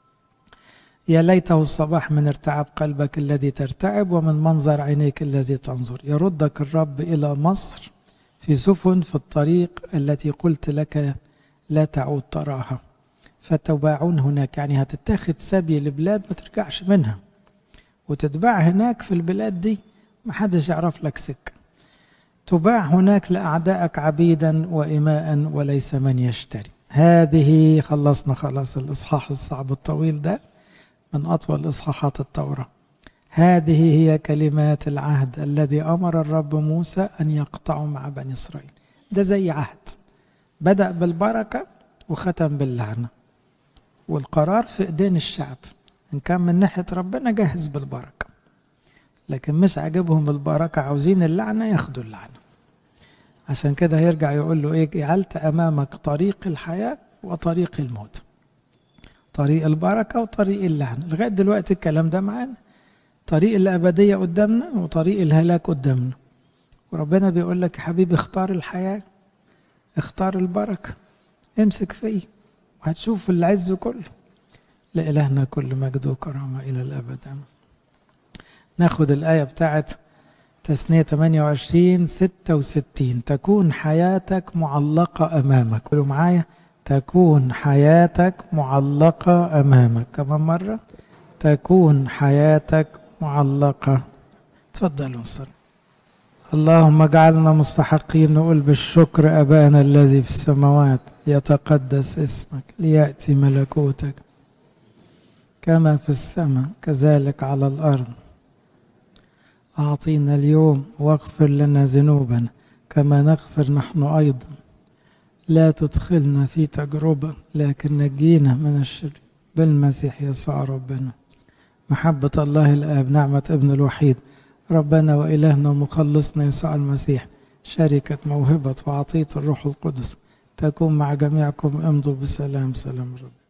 يا ليته الصباح من ارتعاب قلبك الذي ترتعب ومن منظر عينيك الذي تنظر يردك الرب إلى مصر في سفن في الطريق التي قلت لك لا تعود تراها فتباعون هناك يعني هتتاخد سبي لبلاد ما ترجعش منها وتتباع هناك في البلاد دي محدش يعرف لك سكة تباع هناك لأعدائك عبيدا وإماء وليس من يشتري هذه خلصنا خلاص الإصحاح الصعب الطويل ده من أطول إصحاحات التوراة هذه هي كلمات العهد الذي أمر الرب موسى أن يقطعوا مع بني إسرائيل ده زي عهد بدأ بالبركة وختم باللعنة والقرار في إيدين الشعب إن كان من ناحية ربنا جاهز بالبركة لكن مش عاجبهم البركة عاوزين اللعنة ياخدوا اللعنة عشان كده هيرجع يقول له إيه جعلت أمامك طريق الحياة وطريق الموت طريق البركة وطريق اللعنة لغاية دلوقتي الكلام ده معانا طريق الأبدية قدامنا وطريق الهلاك قدامنا وربنا بيقول لك يا حبيبي اختار الحياة اختار البركة امسك فيه وهتشوف العز كله لإلهنا كل مجد وكرامة إلى الأبد ناخد الآية بتاعت تسنية 28 66 تكون حياتك معلقة أمامك قولوا معايا تكون حياتك معلقة أمامك كمان مرة تكون حياتك معلقة تفضلوا نصلي اللهم اجعلنا مستحقين نقول بالشكر أبانا الذي في السماوات ليتقدس اسمك ليأتي ملكوتك كما في السماء كذلك على الأرض أعطينا اليوم واغفر لنا ذنوبنا كما نغفر نحن أيضا لا تدخلنا في تجربة لكن نجينا من الشر بالمسيح يسوع ربنا محبة الله الآب نعمة ابن الوحيد ربنا وإلهنا ومخلصنا يسوع المسيح شركة موهبة وعطية الروح القدس تكون مع جميعكم امضوا بسلام سلام رب